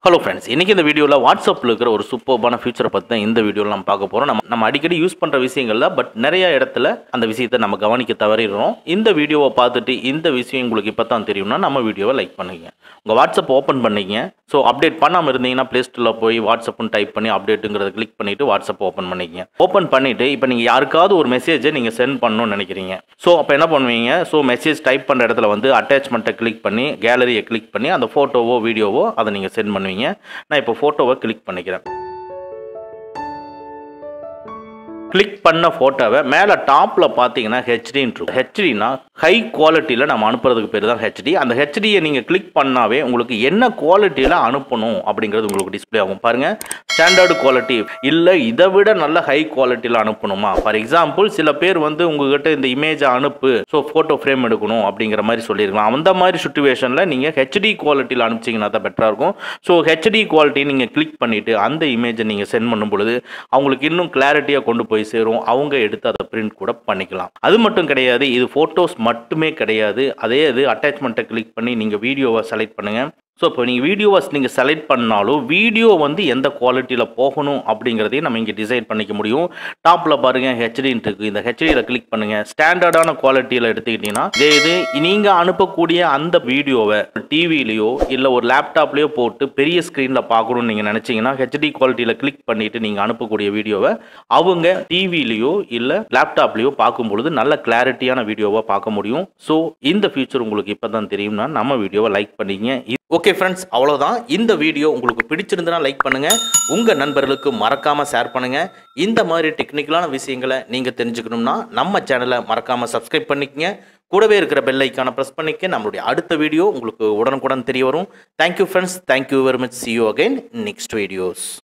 hello friends இன்றைக்கி இந்த வீடியோவில் வாட்ஸ்அப்பில் இருக்கிற ஒரு சூப்பர்பான ஃபியூச்சரை பற்றி தான் இந்த வீடியோவில் நம்ம பார்க்க போகிறோம் நம்ம நம்ம அடிக்கடி யூஸ் பண்ணுற விஷயங்கள்ல பட் நிறைய இடத்துல அந்த விஷயத்தை நம்ம கவனிக்க தவறிடுறோம் இந்த வீடியோவை பார்த்துட்டு இந்த விஷயம் உங்களுக்கு இப்போ தான் தெரியும்னா நம்ம வீடியோவை லைக் பண்ணுங்க உங்கள் வாட்ஸ்அப் ஓப்பன் பண்ணிங்க ஸோ அப்டேட் பண்ணாமல் இருந்தீங்கன்னா ப்ளே ஸ்டோரில் போய் வாட்ஸ்அப்னு டைப் பண்ணி அப்டேட்டுங்கிறத கிளிக் பண்ணிவிட்டு வாட்ஸ்அப் ஓப்பன் பண்ணிக்கங்க ஓப்பன் பண்ணிவிட்டு இப்போ நீங்கள் யாருக்காவது ஒரு மெசேஜை நீங்கள் சென்ட் பண்ணணும்னு நினைக்கிறீங்க ஸோ அப்போ என்ன பண்ணுவீங்க ஸோ மெசேஜ் டைப் பண்ணுற இடத்துல வந்து அட்டாச்மெண்ட்டை கிளிக் பண்ணி கேலரியை கிளிக் பண்ணி அந்த ஃபோட்டோவோ வீடியோவோ அதை நீங்கள் சென்ட் பண்ணுவீங்க நான் இப்போ ஃபோட்டோவை கிளிக் பண்ணிக்கிறேன் கிளிக் பண்ண ஃபோட்டோவை மேலே டாப்பில் பார்த்தீங்கன்னா ஹெச்டின்னு இருக்கும் ஹெச்டினா ஹை குவாலிட்டியில் நம்ம அனுப்புறதுக்கு பேர் தான் ஹெச்டி அந்த ஹெச்டியை நீங்கள் கிளிக் பண்ணாவே உங்களுக்கு என்ன குவாலிட்டியில் அனுப்பணும் அப்படிங்கிறது உங்களுக்கு டிஸ்ப்ளே ஆகும் பாருங்கள் ஸ்டாண்டர்டு குவாலிட்டி இல்லை இதை விட நல்ல ஹை குவாலிட்டியில் அனுப்பணுமா ஃபார் எக்ஸாம்பிள் சில பேர் வந்து உங்ககிட்ட இந்த இமேஜை அனுப்பு ஸோ ஃபோட்டோ ஃப்ரேம் எடுக்கணும் அப்படிங்கிற மாதிரி சொல்லியிருக்கலாம் அந்த மாதிரி சுச்சுவேஷனில் நீங்கள் ஹெச்டி குவாலிட்டியில் அனுப்பிச்சிங்கன்னா தான் பெட்டராக இருக்கும் ஸோ ஹெச்டி குவாலிட்டி நீங்கள் கிளிக் பண்ணிவிட்டு அந்த இமேஜை நீங்கள் சென்ட் பண்ணும் பொழுது அவங்களுக்கு இன்னும் கிளாரிட்டியாக கொண்டு போய் சேரும் அவங்க எடுத்து அதை பிரிண்ட் கூட பண்ணிக்கலாம் அது மட்டும் கிடையாது இது ஃபோட்டோஸ் மட்டுமே கிடையாது அதே இது அட்டாச்மெண்ட்டை கிளிக் பண்ணி நீங்கள் வீடியோவை செலக்ட் பண்ணுங்கள் ஸோ இப்போ நீங்கள் வீடியோவை நீங்கள் செலக்ட் பண்ணாலும் வீடியோ வந்து எந்த குவாலிட்டியில் போகணும் அப்படிங்கிறதையும் நம்ம இங்கே டிசைட் பண்ணிக்க முடியும் டாப்பில் பாருங்கள் ஹெச்டின்னு இருக்குது இந்த ஹெச்டியில் கிளிக் பண்ணுங்கள் ஸ்டாண்டர்டான குவாலிட்டியில் எடுத்துக்கிட்டிங்கன்னா இதே இது நீங்கள் அனுப்பக்கூடிய அந்த வீடியோவை டிவிலேயோ இல்லை ஒரு லேப்டாப்லேயோ போட்டு பெரிய ஸ்க்ரீனில் பார்க்கணும்னு நீங்கள் நினச்சிங்கன்னா ஹெச்டி குவாலிட்டியில் கிளிக் பண்ணிவிட்டு நீங்கள் அனுப்பக்கூடிய வீடியோவை அவங்க டிவிலேயோ இல்லை லேப்டாப்லேயோ பார்க்கும் பொழுது நல்ல கிளாரிட்டியான வீடியோவை பார்க்க முடியும் ஸோ இந்த ஃபியூச்சர் உங்களுக்கு இப்போ தான் தெரியும்னா நம்ம வீடியோவை லைக் பண்ணிங்க ஓகே ஃப்ரெண்ட்ஸ் அவ்வளோதான் இந்த வீடியோ உங்களுக்கு பிடிச்சிருந்தனா லைக் பண்ணுங்கள் உங்கள் நண்பர்களுக்கு மறக்காமல் ஷேர் பண்ணுங்கள் இந்த மாதிரி டெக்னிக்கலான விஷயங்களை நீங்கள் தெரிஞ்சுக்கணும்னா நம்ம சேனலை மறக்காமல் சப்ஸ்கிரைப் பண்ணிக்கங்க கூடவே இருக்கிற பெல் ஐக்கானை ப்ரெஸ் பண்ணிக்க நம்மளுடைய அடுத்த வீடியோ உங்களுக்கு உடனுக்குடன் தெரிய வரும் thank you friends thank you very much see you again next videos